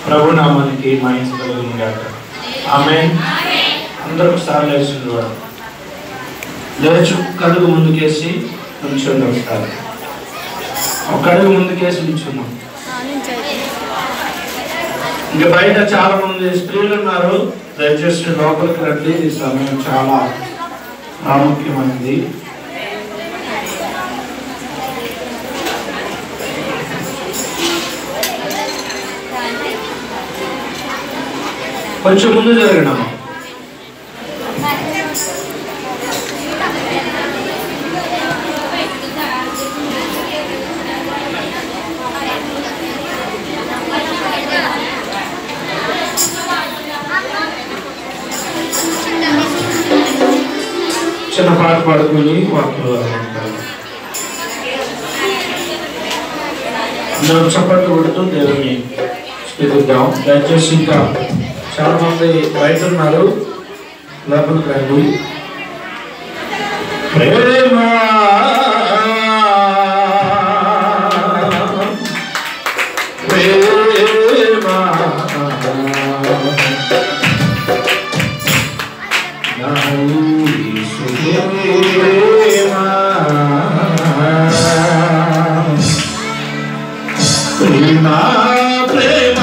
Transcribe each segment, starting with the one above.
ప్రభు నామానికి మహిమ కలుగును గాక ఆమేన్ అందరూ ఒకసారి లేచిండు వాడు లేచు కడుగు ముందుకేసి నుంచండి ఒకసారి ఒక అడుగు ముందుకేసి నిల్చున్నాం ఇంకా బయట చాలా మంది స్త్రీలు ఉన్నారు దయచేసి లోపలికి రండి ఈ సమయం చాలా ప్రాముఖ్యమైనది కొంచెం ముందు జరగడమ్మా చిన్న పాట పాడుకొని వాక్యంలో ఉంటారు అందరం చప్పట్లు కొడుతూ దేవుని స్థితిద్దాం దయచేసి ఇంకా చాలా మంది బయట ఉన్నారు లోపలికి రండి ప్రేమ ప్రేమ ప్రేమ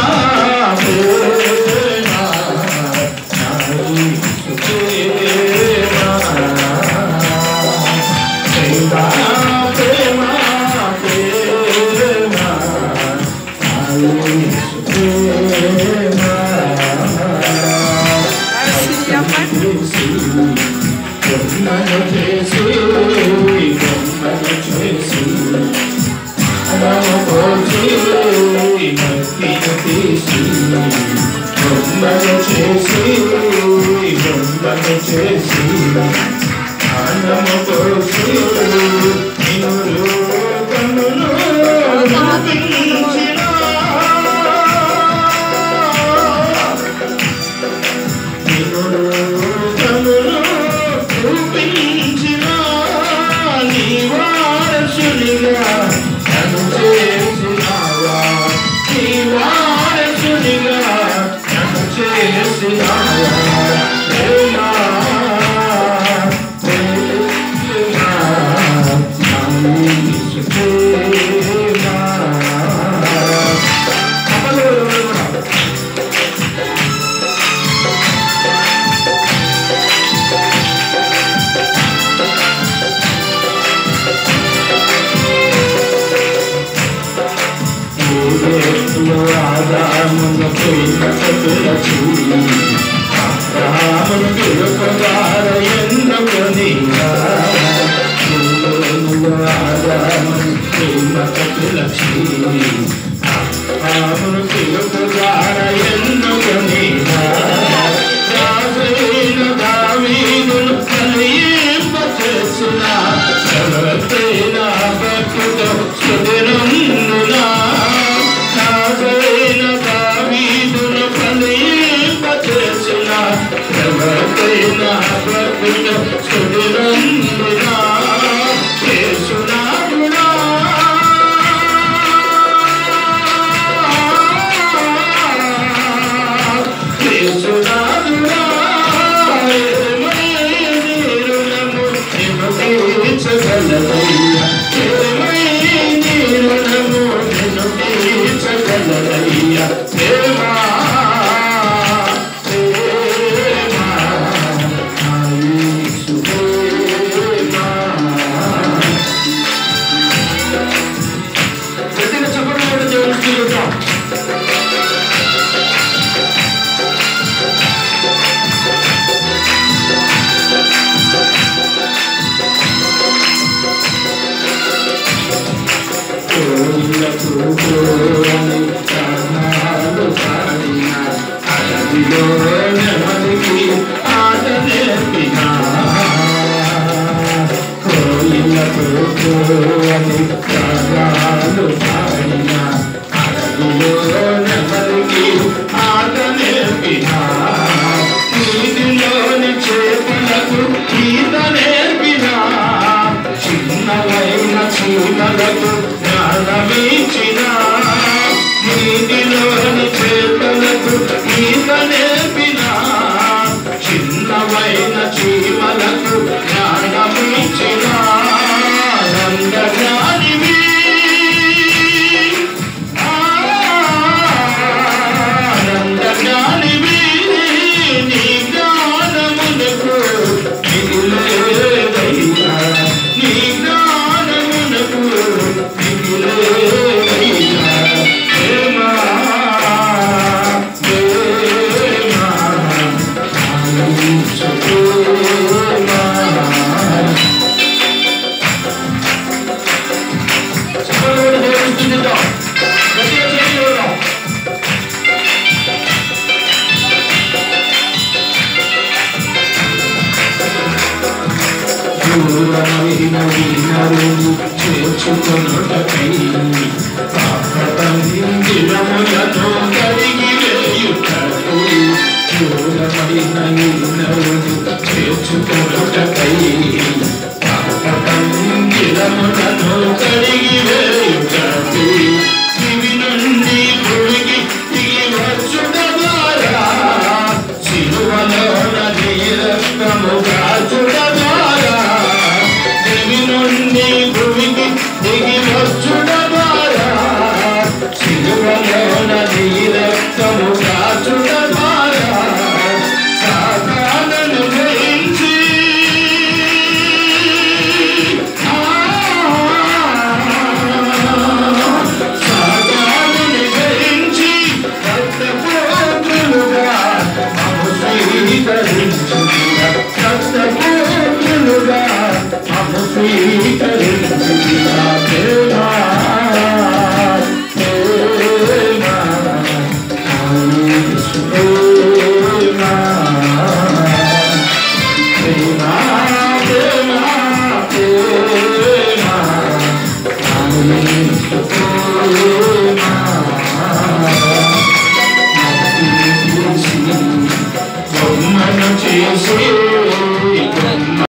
చీమలకు జ్ఞానమిచ్చిన నీటిలోని చేపల క్రూరమైన ఈ నరుడు చేర్చుకొనుటకై పాపతంగిరములను కడిగి వేయుటకు క్రూరమైన ఈ నరుడు చేర్చుకొనుటకై పాపతంగిరములను కడిగి వేయుటకు దివి నుండి భూమికి దిగి వచ్చుట ద్వారా సిలువలోన రక్తము కాచుట ద్వారా దివి నుండి భూమికి దిగి వచ్చుట ద్వారా సిలువలోన రక్తము కాచుట ద్వారా సాతానును జయించి సాతానుని జయించి రక్తపోతులుగా మమ్ము స్వీకరించుగా రక్తపోతులుగా మమ్ము స్వీకరించుగా ప్రేమ ప్రేమ యేసు ప్రేమ ప్రేమ ప్రేమ ప్రేమ యేసు ప్రేమ బొమ్మను చేసి